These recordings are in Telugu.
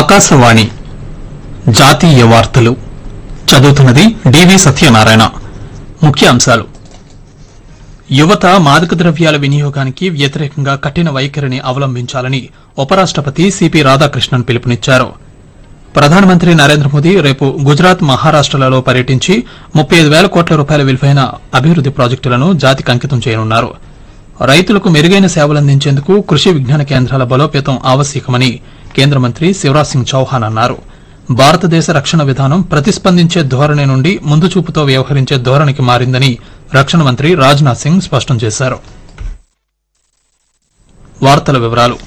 ఆకాశవాణి జాతీయ వార్తలు చదువుతున్నది డివి సత్యనారాయణ ముఖ్యాంశాలు యువత మాదక ద్రవ్యాల వినియోగానికి వ్యతిరేకంగా కఠిన వైఖరిని అవలంబించాలని ఉపరాష్టపతి సిపి రాధాకృష్ణన్ పిలుపునిచ్చారు ప్రధానమంత్రి నరేంద్ర మోదీ రేపు గుజరాత్ మహారాష్టలలో పర్యటించి ముప్పై ఐదు వేల కోట్ల రూపాయల విలువైన అభివృద్ది ప్రాజెక్టులను జాతికి అంకితం చేయనున్నారు రైతులకు మెరుగైన సేవలందించేందుకు కృషి విజ్ఞాన కేంద్రాల బలోపేతం ఆవశ్యకమని కేంద్ర మంత్రి శివరాజ్ సింగ్ చౌహాన్ అన్నారు భారతదేశ రక్షణ విధానం ప్రతిస్పందించే ధోరణి నుండి ముందు చూపుతో వ్యవహరించే ధోరణికి మారిందని రక్షణ మంత్రి రాజ్నాథ్ సింగ్ స్పష్టం చేశారు వార్తల వివరాలు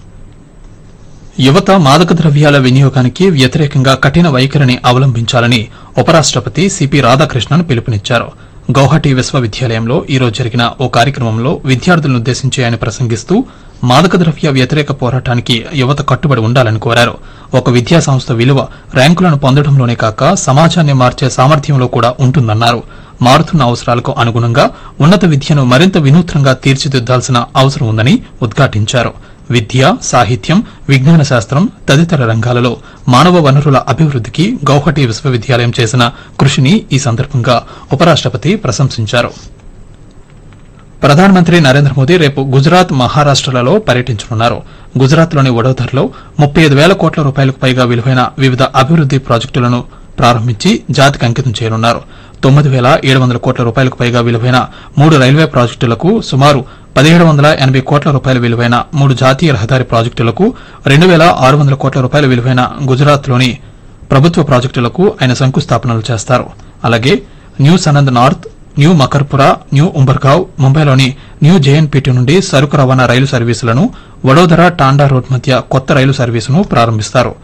యువత మాదక ద్రవ్యాల వినియోగానికి వ్యతిరేకంగా కఠిన వైఖరిని అవలంబించాలని ఉపరాష్టపతి సిపి రాధాకృష్ణన్ పిలుపునిచ్చారు గౌహటి విశ్వవిద్యాలయంలో ఈ రోజు జరిగిన ఓ కార్యక్రమంలో విద్యార్థులను ఉద్దేశించి ఆయన ప్రసంగిస్తూ మాదక ద్రవ్య వ్యతిరేక పోరాటానికి యువత కట్టుబడి ఉండాలని కోరారు ఒక విద్యా సంస్థ విలువ ర్యాంకులను పొందడంలోనే కాక సమాజాన్ని మార్చే సామర్థ్యంలో కూడా ఉంటుందన్నారు మారుతున్న అవసరాలకు అనుగుణంగా ఉన్నత విద్యను మరింత వినూత్నంగా తీర్చిదిద్దాల్సిన అవసరం ఉందని ఉద్ఘాటించారు విద్య సాహిత్యం విజ్ఞాన శాస్త్రం తదితర రంగాలలో మానవ వనరుల అభివృద్దికి గౌహటి విశ్వవిద్యాలయం చేసిన కృషిని ఈ సందర్భంగా ఉపరాష్టపతి ప్రశంసించారు ప్రధానమంత్రి నరేంద్ర మోదీ రేపు గుజరాత్ మహారాష్టలలో పర్యటించనున్నారు గుజరాత్లోని వడోదరలో ముప్పై ఐదు వేల కోట్ల రూపాయలకు పైగా విలువైన వివిధ అభివృద్ది ప్రాజెక్టులను ప్రారంభించి జాతికి అంకితం చేయనున్నారు తొమ్మిది వేల ఏడు వందల కోట్ల రూపాయలకు పైగా విలువైన మూడు రైల్వే ప్రాజెక్టులకు సుమారు పదిహేడు వందల ఎనబై కోట్ల రూపాయల విలువైన మూడు జాతీయ రహదారి ప్రాజెక్టులకు రెండు వేల ఆరు వందల కోట్ల రూపాయల విలువైన గుజరాత్లోని ప్రభుత్వ ప్రాజెక్టులకు ఆయన శంకుస్థాపనలు చేస్తారు అలాగే new Sanand north new Makarpura new Umbergaon ముంబైలోని న్యూ జేఎన్పీటీ నుండి సరుకు రవాణా రైలు సర్వీసులను వడోదర టాండా రోడ్ మధ్య కొత్త రైలు సర్వీసును ప్రారంభిస్తారు